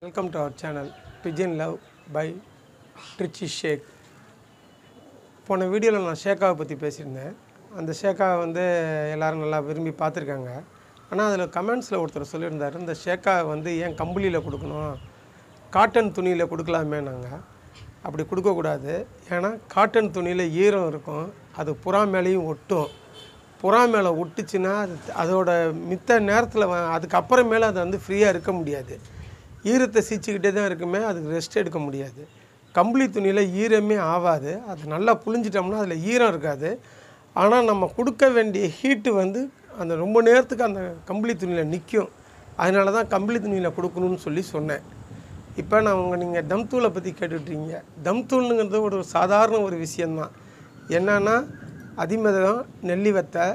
welcome to our channel pigeon love by Trichy Sheikh போன வீடியோவில் நான் ஷேக்காவை பற்றி பேசியிருந்தேன் அந்த ஷேக்காவை வந்து எல்லோரும் நல்லா விரும்பி பார்த்துருக்காங்க ஆனால் அதில் கமெண்ட்ஸில் ஒருத்தர் சொல்லியிருந்தார் இந்த ஷேக்காவை வந்து ஏன் கம்பளியில் கொடுக்கணும் காட்டன் துணியில் கொடுக்கலாமே நாங்கள் அப்படி கொடுக்கக்கூடாது ஏன்னா காட்டன் துணியில் ஈரம் இருக்கும் அது புறா மேலேயும் ஒட்டும் புறா மேலே ஒட்டுச்சுன்னா அது அதோட மித்த நேரத்தில் அதுக்கப்புறமேல அது வந்து ஃப்ரீயாக இருக்க முடியாது ஈரத்தை சீச்சிக்கிட்டே தான் இருக்குமே அதுக்கு ரெஸ்ட் எடுக்க முடியாது கம்பளி துணியில் ஈரமே ஆகாது அது நல்லா புழிஞ்சிட்டோம்னா அதில் ஈரம் இருக்காது ஆனால் நம்ம கொடுக்க வேண்டிய ஹீட்டு வந்து அந்த ரொம்ப நேரத்துக்கு அந்த கம்பளி துணியில் நிற்கும் அதனால தான் கம்பளி துணியில் கொடுக்கணும்னு சொல்லி சொன்னேன் இப்போ நான் உங்கள் நீங்கள் தம் தூளை பற்றி கேட்டுட்ருக்கீங்க தம் தூளுங்கிறது ஒரு சாதாரண ஒரு விஷயந்தான் என்னன்னா அதிமதுரம் நெல்லி வத்தை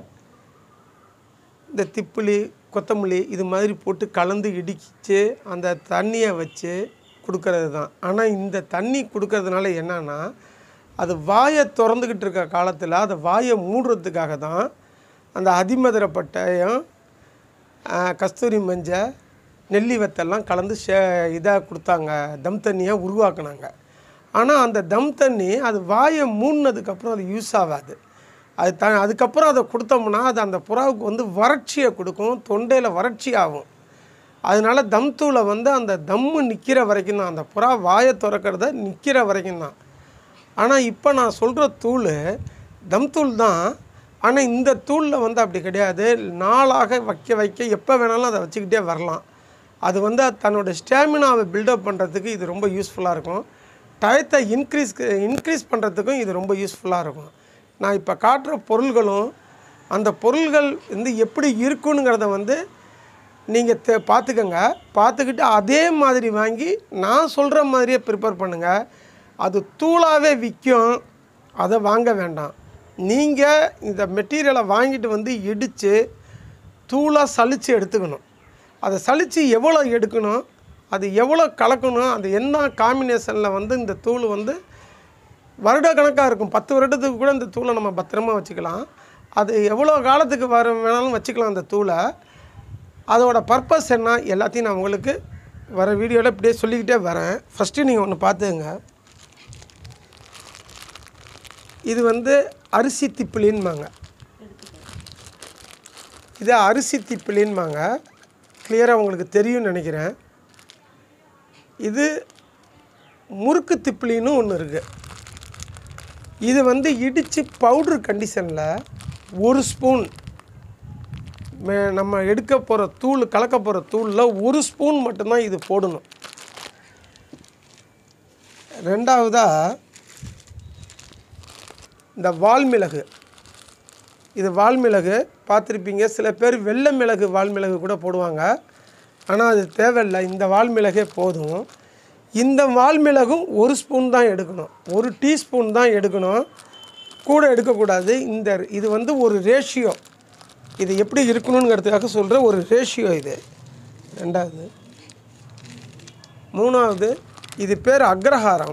இந்த திப்புளி கொத்தமல்லி இது மாதிரி போட்டு கலந்து இடிச்சு அந்த தண்ணியை வச்சு கொடுக்கறது தான் ஆனால் இந்த தண்ணி கொடுக்கறதுனால என்னன்னா அது வாயை திறந்துக்கிட்டு இருக்க காலத்தில் அதை வாயை மூடுறதுக்காக தான் அந்த அதிமதுரப்பட்டையும் ஆஹ், கஸ்தூரி மஞ்சள் நெல்லி வத்தெல்லாம் கலந்து ஷே இதாக கொடுத்தாங்க தம் தண்ணியை உருவாக்குனாங்க ஆனால் அந்த தம் தண்ணி அது வாயை மூடினதுக்கப்புறம் அது யூஸ் ஆகாது அது த அதுக்கப்புறம் அதை கொடுத்தோம்னா அது அந்த புறாவுக்கு வந்து வறட்சியை கொடுக்கும் தொண்டையில் வறட்சி ஆகும் அதனால தம் தூளை வந்து அந்த தம்மு நிற்கிற வரைக்கும் தான் அந்த புறா வாயை திறக்கிறத நிற்கிற வரைக்கும் தான் ஆனால் இப்போ நான் சொல்கிற தூள் தம் தூள் தான் ஆனால் இந்த தூளில் வந்து அப்படி கிடையாது நாளாக வைக்க வைக்க எப்போ வேணாலும் அதை வச்சுக்கிட்டே வரலாம் அது வந்து தன்னோட ஸ்டாமினாவை பில்டப் பண்ணுறதுக்கு இது ரொம்ப யூஸ்ஃபுல்லாக இருக்கும் டயத்தை இன்க்ரீஸ் இன்க்ரீஸ் பண்ணுறதுக்கும் இது ரொம்ப யூஸ்ஃபுல்லாக இருக்கும் நான் இப்போ காட்டுற பொருள்களும் அந்த பொருள்கள் வந்து எப்படி இருக்குங்கிறத வந்து நீங்கள் தெ பார்த்துக்கங்க பார்த்துக்கிட்டு அதே மாதிரி வாங்கி நான் சொல்கிற மாதிரியே ப்ரிப்பேர் பண்ணுங்கள் அது தூளாகவே விற்கும் அதை வாங்க வேண்டாம் நீங்கள் இந்த மெட்டீரியலை வாங்கிட்டு வந்து இடித்து தூளாக சலித்து எடுத்துக்கணும் அதை சலித்து எவ்வளோ எடுக்கணும் அது எவ்வளோ கலக்கணும் அது என்ன காம்பினேஷனில் வந்து இந்த தூள் வந்து வருடக்கணக்காக இருக்கும் பத்து வருடத்துக்கு கூட இந்த தூளை நம்ம பத்திரமா வச்சுக்கலாம் அது எவ்வளோ காலத்துக்கு வர வேணாலும் வச்சுக்கலாம் அந்த தூளை அதோட பர்பஸ் என்ன எல்லாத்தையும் நான் உங்களுக்கு வர வீடியோவில் இப்படியே சொல்லிக்கிட்டே வரேன் ஃபஸ்ட்டு நீங்கள் ஒன்று பார்த்துங்க இது வந்து அரிசி திப்பிலின்பாங்க இது அரிசி திப்பிலின்பாங்க கிளியராக உங்களுக்கு தெரியும்னு நினைக்கிறேன் இது முறுக்கு திப்பிலின்னு ஒன்று இருக்குது இது வந்து இடித்து பவுட்ரு கண்டிஷனில் ஒரு ஸ்பூன் மே நம்ம எடுக்க போகிற தூள் கலக்க போகிற தூளில் ஒரு ஸ்பூன் மட்டும்தான் இது போடணும் ரெண்டாவதாக இந்த வால்மிளகு இது வால்மிளகு பார்த்துருப்பீங்க சில பேர் வெள்ளை மிளகு வால்மிளகு கூட போடுவாங்க ஆனால் அது தேவையில்லை இந்த வால்மிளகே போதும் இந்த வால்மிளகும் ஒரு ஸ்பூன் தான் எடுக்கணும் ஒரு டீஸ்பூன் தான் எடுக்கணும் கூட எடுக்கக்கூடாது இந்த இது வந்து ஒரு ரேஷியோ இது எப்படி இருக்கணுங்கிறதுக்காக சொல்கிற ஒரு ரேஷியோ இது ரெண்டாவது மூணாவது இது பேர் அக்ரஹாரம்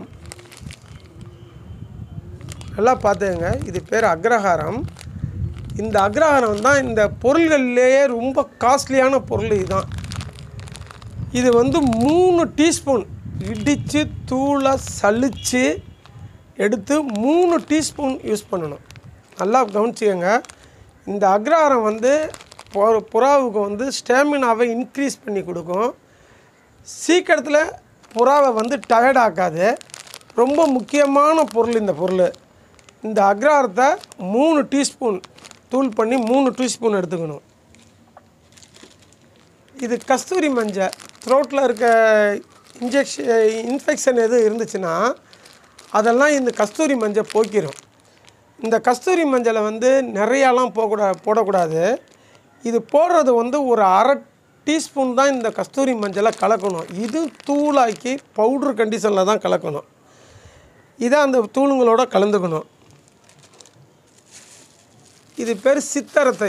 நல்லா பார்த்துங்க இது பேர் அக்ரஹாரம் இந்த அக்ரஹாரம் தான் இந்த பொருள்கள்லேயே ரொம்ப காஸ்ட்லியான பொருள் இதுதான் இது வந்து மூணு டீஸ்பூன் இடித்து தூளை சலித்து எடுத்து மூணு டீஸ்பூன் யூஸ் பண்ணணும் நல்லா கவனிச்சுக்கோங்க இந்த அக்ரஹாரம் வந்து பொ- புறாவுக்கு வந்து ஸ்டாமினாவை இன்க்ரீஸ் பண்ணி கொடுக்கும் சீக்கிரத்தில் புறாவை வந்து டயர்ட் ஆக்காது ரொம்ப முக்கியமான பொருள் இந்த பொருள் இந்த அக்ரஹாரத்தை மூணு டீஸ்பூன் தூள் பண்ணி மூணு டீஸ்பூன் எடுத்துக்கணும் இது கஸ்தூரி மஞ்சள் த்ரோட்டில் இருக்க இன்ஜெக்ஷன் இன்ஃபெக்ஷன் எதுவும் இருந்துச்சுன்னா அதெல்லாம் இந்த கஸ்தூரி மஞ்சள் போக்கிடும் இந்த கஸ்தூரி மஞ்சளை வந்து நிறையாலாம் போகக்கூடா போடக்கூடாது இது போடுறது வந்து ஒரு அரை டீஸ்பூன் தான் இந்த கஸ்தூரி மஞ்சளை கலக்கணும் இது தூளாக்கி பவுட்ரு கண்டிஷனில் தான் கலக்கணும் இதை அந்த தூளுங்களோட கலந்துக்கணும் இது பேர் சித்தரத்தை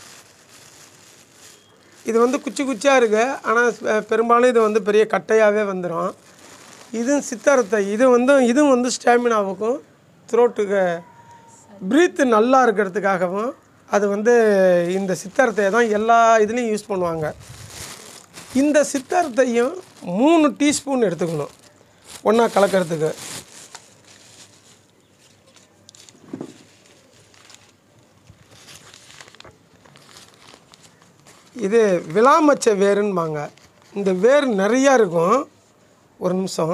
இது வந்து குச்சி குச்சியாக இருக்குது ஆனால் பெரும்பாலும் இது வந்து பெரிய கட்டையாகவே வந்துடும் இதுவும் சித்தரத்தை இது வந்து இதுவும் வந்து ஸ்டாமினாவுக்கும் த்ரோட்டுக்கு ப்ரீத்து நல்லா இருக்கிறதுக்காகவும் அது வந்து இந்த சித்தரத்தை தான் எல்லா இதுலேயும் யூஸ் பண்ணுவாங்க இந்த சித்தார்த்தையும் மூணு டீஸ்பூன் எடுத்துக்கணும் ஒன்றா கலக்கிறதுக்கு இது விளாமச்ச வேருன்பாங்க இந்த வேர் நிறையா இருக்கும் ஒரு நிமிஷம்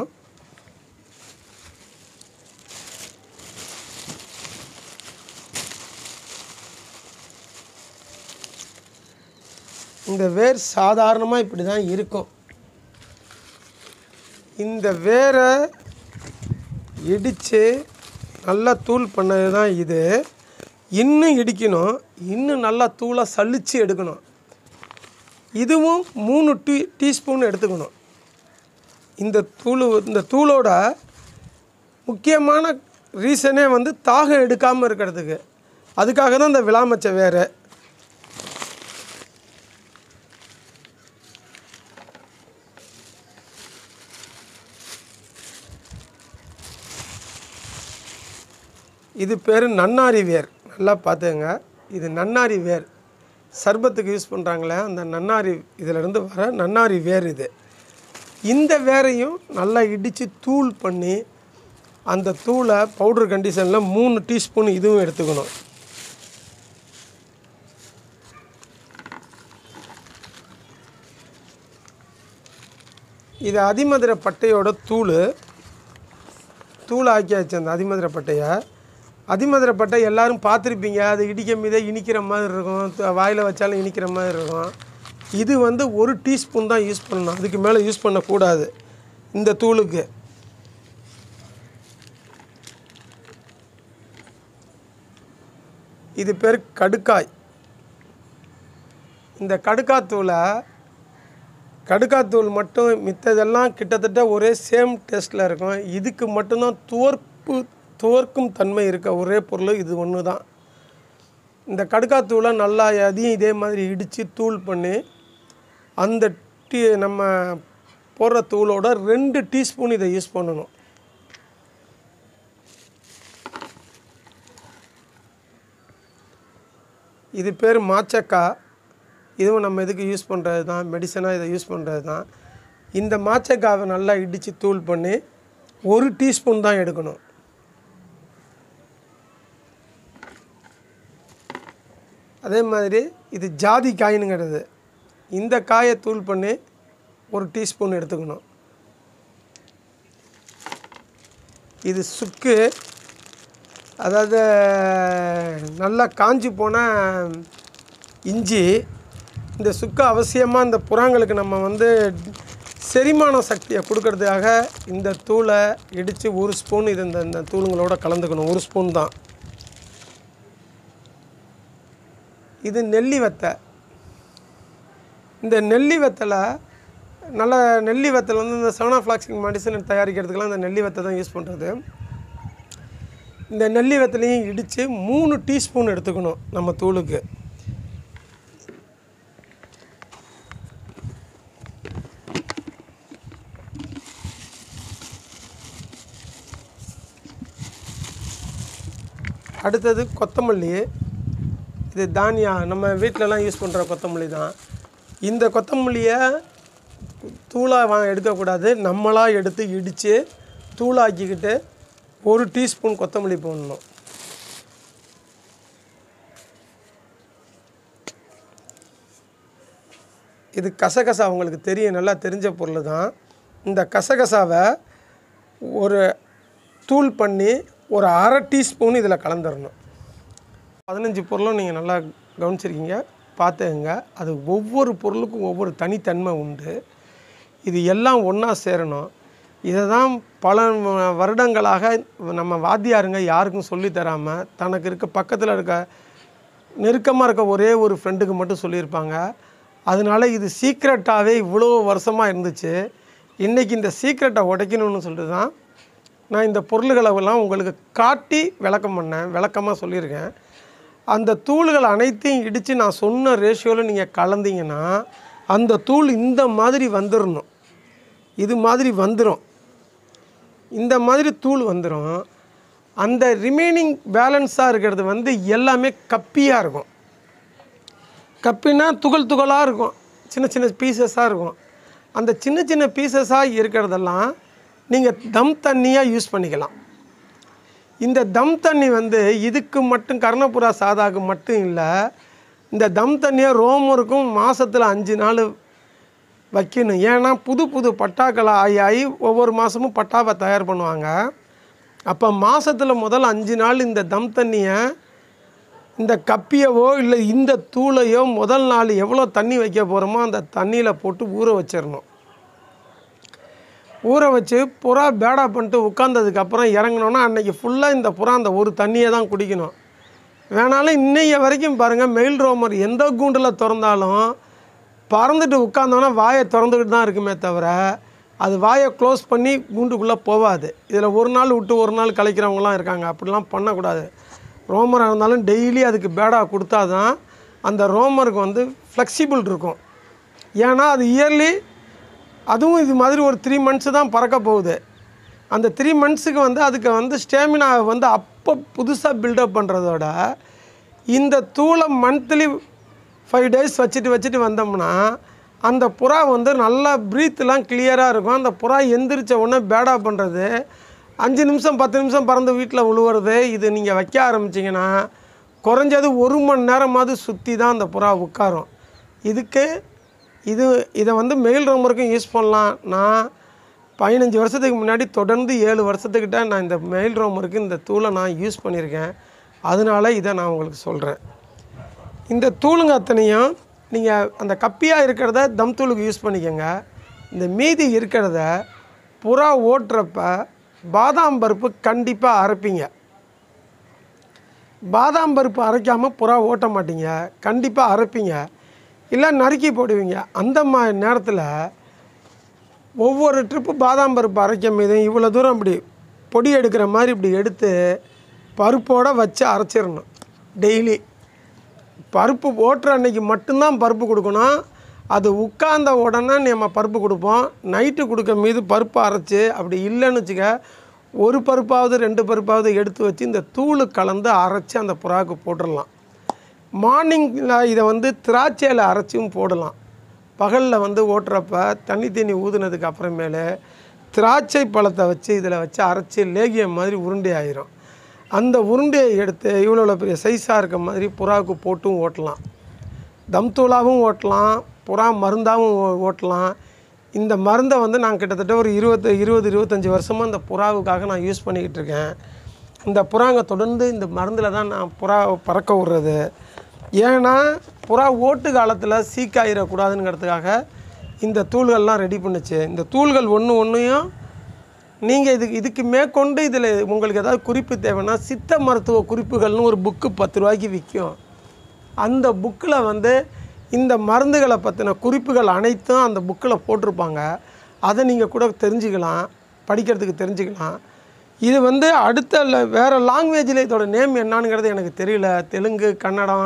இந்த வேர் சாதாரணமாக இப்படி தான் இருக்கும் இந்த வேரை இடித்து நல்லா தூள் பண்ணது தான் இது இன்னும் இடிக்கணும் இன்னும் நல்லா தூளாக சலிச்சு எடுக்கணும் இதுவும் மூணு டீ டீஸ்பூன் எடுத்துக்கணும் இந்த தூள் இந்த தூளோட முக்கியமான ரீசனே வந்து தாகம் எடுக்காமல் இருக்கிறதுக்கு அதுக்காக தான் இந்த விளாமச்ச வேறு இது பேர் நன்னாரி வேர் நல்லா பார்த்துங்க இது நன்னாரி வேர் சர்பத்துக்கு யூஸ் பண்ணுறாங்களே அந்த நன்னாரி இதிலிருந்து வர நன்னாரி வேர் இது இந்த வேரையும் நல்லா இடித்து தூள் பண்ணி அந்த தூளை பவுடர் கண்டிஷனில் மூணு டீஸ்பூன் இதுவும் எடுத்துக்கணும் இது அதிமதுரை பட்டையோட தூள் தூள் ஆக்கியாச்சு அந்த அதிமதுரை பட்டையை அதிமதுரை பட்டை எல்லாரும் பார்த்துருப்பீங்க அது இடிக்க மீதே இனிக்கிற மாதிரி இருக்கும் வாயில் வச்சாலும் இனிக்கிற மாதிரி இருக்கும் இது வந்து ஒரு டீஸ்பூன் தான் யூஸ் பண்ணணும் அதுக்கு மேலே யூஸ் பண்ணக்கூடாது இந்த தூளுக்கு இது பேர் கடுக்காய் இந்த கடுக்காய் தூளை கடுக்காத்தூள் மட்டும் மித்ததெல்லாம் கிட்டத்தட்ட ஒரே சேம் டேஸ்ட்டில் இருக்கும் இதுக்கு மட்டும்தான் துவர்ப்பு துவர்க்கும் தன்மை இருக்க ஒரே பொருள் இது ஒன்று தான் இந்த கடுக்காத்தூளை நல்லா அதையும் இதே மாதிரி இடித்து தூள் பண்ணி அந்த டீ நம்ம போடுற தூளோட ரெண்டு டீஸ்பூன் இதை யூஸ் பண்ணணும் இது பேர் மாச்சக்காய் இதுவும் நம்ம இதுக்கு யூஸ் பண்ணுறது தான் மெடிசனாக இதை யூஸ் பண்ணுறது தான் இந்த மாச்சக்காவை நல்லா இடித்து தூள் பண்ணி ஒரு டீஸ்பூன் தான் எடுக்கணும் அதே மாதிரி இது ஜாதி காயினுங்கிறது இந்த காயை தூள் பண்ணி ஒரு டீஸ்பூன் எடுத்துக்கணும் இது சுக்கு அதாவது நல்லா காஞ்சி போன இஞ்சி இந்த சுக்கு அவசியமாக இந்த புறாங்களுக்கு நம்ம வந்து செரிமான சக்தியை கொடுக்கறதுக்காக இந்த தூளை இடித்து ஒரு ஸ்பூன் இது இந்த இந்த தூளுங்களோட கலந்துக்கணும் ஒரு ஸ்பூன் தான் இது நெல்லி வத்தை இந்த நெல்லி வத்தலை நல்ல நெல்லி வத்தல் வந்து இந்த சோனாஃப்ளாக்சிங் மெடிசன் தயாரிக்கிறதுக்கெல்லாம் இந்த நெல்லி வத்தை தான் யூஸ் பண்ணுறது இந்த நெல்லி வத்தலையும் இடித்து மூணு டீஸ்பூன் எடுத்துக்கணும் நம்ம தூளுக்கு அடுத்தது கொத்தமல்லி இது தானியா நம்ம வீட்டிலலாம் யூஸ் பண்ணுற கொத்தமல்லி தான் இந்த கொத்தமல்லியை தூளாக வா எடுக்கக்கூடாது நம்மளாக எடுத்து இடித்து தூளாக்கிக்கிட்டு ஒரு டீஸ்பூன் கொத்தமல்லி போடணும் இது கசகசா உங்களுக்கு தெரியும் நல்லா தெரிஞ்ச பொருள் தான் இந்த கசகசாவை ஒரு தூள் பண்ணி ஒரு அரை டீஸ்பூன் இதில் கலந்துடணும் பதினஞ்சு பொருளும் நீங்கள் நல்லா கவனிச்சிருக்கீங்க பார்த்துக்கங்க அது ஒவ்வொரு பொருளுக்கும் ஒவ்வொரு தனித்தன்மை உண்டு இது எல்லாம் ஒன்றா சேரணும் இதை தான் பல வ- வருடங்களாக நம்ம வாத்தியாருங்க யாருக்கும் சொல்லித் தராமல் தனக்கு இருக்க பக்கத்தில் இருக்க நெருக்கமாக இருக்க ஒரே ஒரு ஃப்ரெண்டுக்கு மட்டும் சொல்லியிருப்பாங்க அதனால இது சீக்ரெட்டாகவே இவ்வளோ வருஷமாக இருந்துச்சு இன்றைக்கி இந்த சீக்ரெட்டை உடைக்கணும்னு சொல்லிட்டு தான் நான் இந்த பொருள்களை எல்லாம் உங்களுக்கு காட்டி விளக்கம் பண்ணேன் விளக்கமாக சொல்லியிருக்கேன் அந்த தூள்கள் அனைத்தையும் இடித்து நான் சொன்ன ரேஷியோவில் நீங்கள் கலந்தீங்கன்னா அந்த தூள் இந்த மாதிரி வந்துடணும் இது மாதிரி வந்துடும் இந்த மாதிரி தூள் வந்துடும் அந்த ரிமைனிங் பேலன்ஸாக இருக்கிறது வந்து எல்லாமே கப்பியாக இருக்கும் கப்பினா துகள் துகளாக இருக்கும் சின்ன சின்ன பீசஸாக இருக்கும் அந்த சின்ன சின்ன பீசஸாக இருக்கிறதெல்லாம் நீங்கள் தம் தண்ணியாக யூஸ் பண்ணிக்கலாம் இந்த தம் தண்ணி வந்து இதுக்கு மட்டும் கர்ணபுரா சாதாக்கு மட்டும் இல்லை இந்த தம் தண்ணியை ரோமருக்கும் மாதத்தில் அஞ்சு நாள் வைக்கணும் ஏன்னா புது புது பட்டாக்கள் ஆகி ஆகி ஒவ்வொரு மாதமும் பட்டாவை தயார் பண்ணுவாங்க அப்போ மாதத்தில் முதல் அஞ்சு நாள் இந்த தம் தண்ணியை இந்த கப்பியவோ இல்லை இந்த தூளையோ முதல் நாள் எவ்வளோ தண்ணி வைக்க போகிறோமோ அந்த தண்ணியில் போட்டு ஊற வச்சிடணும் ஊற வச்சு புறா பேடா பண்ணிட்டு உட்காந்ததுக்கப்புறம் இறங்கினோன்னா அன்றைக்கி ஃபுல்லாக இந்த புறா அந்த ஒரு தண்ணியை தான் குடிக்கணும் வேணாலும் இன்னைய வரைக்கும் பாருங்கள் மெயில் ரோமர் எந்த கூண்டில் திறந்தாலும் பறந்துட்டு உட்காந்தோன்னா வாயை திறந்துக்கிட்டு தான் இருக்குமே தவிர அது வாயை க்ளோஸ் பண்ணி கூண்டுக்குள்ளே போகாது இதில் ஒரு நாள் விட்டு ஒரு நாள் கலைக்கிறவங்களாம் இருக்காங்க அப்படிலாம் பண்ணக்கூடாது ரோமராக இருந்தாலும் டெய்லி அதுக்கு பேடா கொடுத்தா தான் அந்த ரோமருக்கு வந்து ஃப்ளெக்சிபிள் இருக்கும் ஏன்னா அது இயர்லி அதுவும் இது மாதிரி ஒரு த்ரீ மந்த்ஸு தான் பறக்க போகுது அந்த த்ரீ மந்த்ஸுக்கு வந்து அதுக்கு வந்து ஸ்டேமினா வந்து அப்போ புதுசாக பில்டப் பண்ணுறதோட இந்த தூளை மந்த்லி ஃபைவ் டேஸ் வச்சுட்டு வச்சுட்டு வந்தோம்னா அந்த புறா வந்து நல்லா ப்ரீத்லாம் கிளியராக இருக்கும் அந்த புறா எந்திரிச்ச உடனே பேடா பண்ணுறது அஞ்சு நிமிஷம் பத்து நிமிஷம் பறந்து வீட்டில் உழுவுறது இது நீங்கள் வைக்க ஆரம்பிச்சிங்கன்னா குறைஞ்சது ஒரு மணி நேரமாவது சுற்றி தான் அந்த புறா உட்காரும் இதுக்கு இது இதை வந்து மெயில் ரோமருக்கும் யூஸ் பண்ணலாம் நான் பதினஞ்சு வருஷத்துக்கு முன்னாடி தொடர்ந்து ஏழு வருஷத்துக்கிட்ட நான் இந்த மெயில் ரோமருக்கு இந்த தூளை நான் யூஸ் பண்ணியிருக்கேன் அதனால இதை நான் உங்களுக்கு சொல்கிறேன் இந்த தூளுங்க அத்தனையும் நீங்கள் அந்த கப்பியாக இருக்கிறத தம் தூளுக்கு யூஸ் பண்ணிக்கோங்க இந்த மீதி இருக்கிறத புறா ஓட்டுறப்ப பாதாம் பருப்பு கண்டிப்பாக அரைப்பீங்க பாதாம் பருப்பு அரைக்காமல் புறா ஓட்ட மாட்டீங்க கண்டிப்பாக அரைப்பீங்க இல்லை நறுக்கி போடுவீங்க அந்த மாதிரி நேரத்தில் ஒவ்வொரு ட்ரிப்பு பாதாம் பருப்பு அரைக்கும் மீதும் இவ்வளோ தூரம் இப்படி பொடி எடுக்கிற மாதிரி இப்படி எடுத்து பருப்போடு வச்சு அரைச்சிடணும் டெய்லி பருப்பு ஓட்டுற அன்னைக்கு மட்டும்தான் பருப்பு கொடுக்கணும் அது உட்கார்ந்த உடனே நம்ம பருப்பு கொடுப்போம் நைட்டு கொடுக்க மீது பருப்பு அரைச்சி அப்படி இல்லைன்னு வச்சுக்க ஒரு பருப்பாவது ரெண்டு பருப்பாவது எடுத்து வச்சு இந்த தூள் கலந்து அரைச்சி அந்த புறாவுக்கு போட்டுடலாம் மார்னிங்கில் இதை வந்து திராட்சையில் அரைச்சியும் போடலாம் பகலில் வந்து ஓட்டுறப்ப தண்ணி தண்ணி ஊதுனதுக்கு அப்புறமேலு திராட்சை பழத்தை வச்சு இதில் வச்சு அரைச்சி லேகியம் மாதிரி உருண்டை ஆயிரும் அந்த உருண்டையை எடுத்து இவ்வளோ பெரிய சைஸாக இருக்க மாதிரி புறாவுக்கு போட்டும் ஓட்டலாம் தம் தூளாகவும் ஓட்டலாம் புறா மருந்தாகவும் ஓ- ஓட்டலாம் இந்த மருந்தை வந்து நான் கிட்டத்தட்ட ஒரு இருபத்து இருபது இருபத்தஞ்சி வருஷமாக இந்த புறாவுக்காக நான் யூஸ் பண்ணிக்கிட்டு இருக்கேன் இந்த புறாங்க தொடர்ந்து இந்த மருந்தில் தான் நான் புறா பறக்க விடுறது ஏன்னா புறா ஓட்டு காலத்தில் சீக்காயிடக்கூடாதுங்கிறதுக்காக இந்த தூள்கள்லாம் ரெடி பண்ணுச்சு இந்த தூள்கள் ஒன்று ஒன்றையும் நீங்கள் இதுக்கு இதுக்கு மேற்கொண்டு இதில் உங்களுக்கு ஏதாவது குறிப்பு தேவைன்னா சித்த மருத்துவ குறிப்புகள்னு ஒரு புக்கு பத்து ரூபாய்க்கு விற்கும் அந்த புக்கில் வந்து இந்த மருந்துகளை பற்றின குறிப்புகள் அனைத்தும் அந்த புக்கில் போட்டிருப்பாங்க அதை நீங்கள் கூட தெரிஞ்சுக்கலாம் படிக்கிறதுக்கு தெரிஞ்சுக்கலாம் இது வந்து அடுத்த ல- வேறு லாங்குவேஜில் இதோட நேம் என்னங்கிறது எனக்கு தெரியல தெலுங்கு கன்னடம்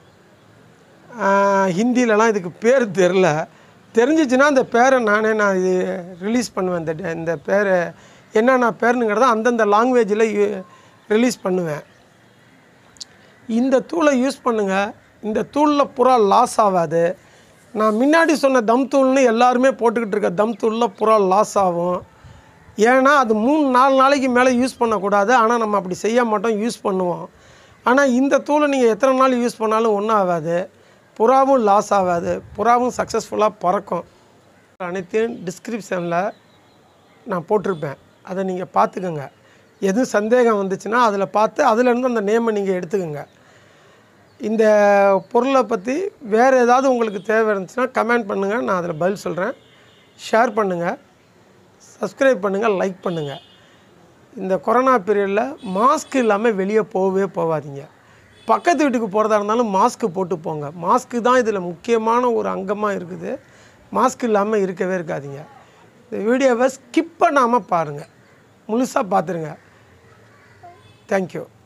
ஆஹ், ஹிந்திலலாம் இதுக்கு பேர் தெரில தெரிஞ்சிச்சுன்னா அந்த பேரை நானே நான் இது ரிலீஸ் பண்ணுவேன் இந்த டே- இந்த பேர் என்னென்ன பேருனுங்கிறத அந்தந்த லாங்குவேஜில் ரிலீஸ் பண்ணுவேன் இந்த தூளை யூஸ் பண்ணுங்கள் இந்த தூளில் புறா லாஸ் ஆகாது நான் முன்னாடி சொன்ன தம் தூள்னு எல்லாருமே போட்டுக்கிட்டு இருக்க தம் தூளில் புறா லாஸ் ஆகும் ஏன்னா அது மூணு நாலு நாளைக்கு மேலே யூஸ் பண்ணக்கூடாது ஆனால் நம்ம அப்படி செய்ய மாட்டோம் யூஸ் பண்ணுவோம் ஆனால் இந்த தூளை நீங்கள் எத்தனை நாள் யூஸ் பண்ணாலும் ஒன்றும் ஆகாது புறாவும் லாஸ் ஆகாது புறாவும் சக்ஸஸ்ஃபுல்லாக பறக்கும் அனைத்தையும் டிஸ்கிரிப்ஷனில் நான் போட்டிருப்பேன் அதை நீங்கள் பார்த்துக்கோங்க எதுவும் சந்தேகம் வந்துச்சுன்னா அதில் பார்த்து அதுலேருந்து அந்த நேமை நீங்கள் எடுத்துக்கோங்க இந்த பொருளை பற்றி வேறு ஏதாவது உங்களுக்கு தேவை இருந்துச்சுன்னா கமெண்ட் பண்ணுங்கள் நான் அதில் பதில் சொல்கிறேன் ஷேர் பண்ணுங்கள் சப்ஸ்கிரைப் பண்ணுங்கள் லைக் பண்ணுங்கள் இந்த கொரோனா பீரியடில் மாஸ்க் இல்லாமல் வெளியே போகவே போகாதீங்க பக்கத்து வீட்டுக்கு போகிறதா இருந்தாலும் மாஸ்க்கு போட்டு போங்க மாஸ்க்கு தான் இதில் முக்கியமான ஒரு அங்கமாக இருக்குது மாஸ்க் இல்லாமல் இருக்கவே இருக்காதீங்க இந்த வீடியோவை ஸ்கிப் பண்ணாமல் பாருங்கள் முழுசாக பார்த்துருங்க தேங்க்யூ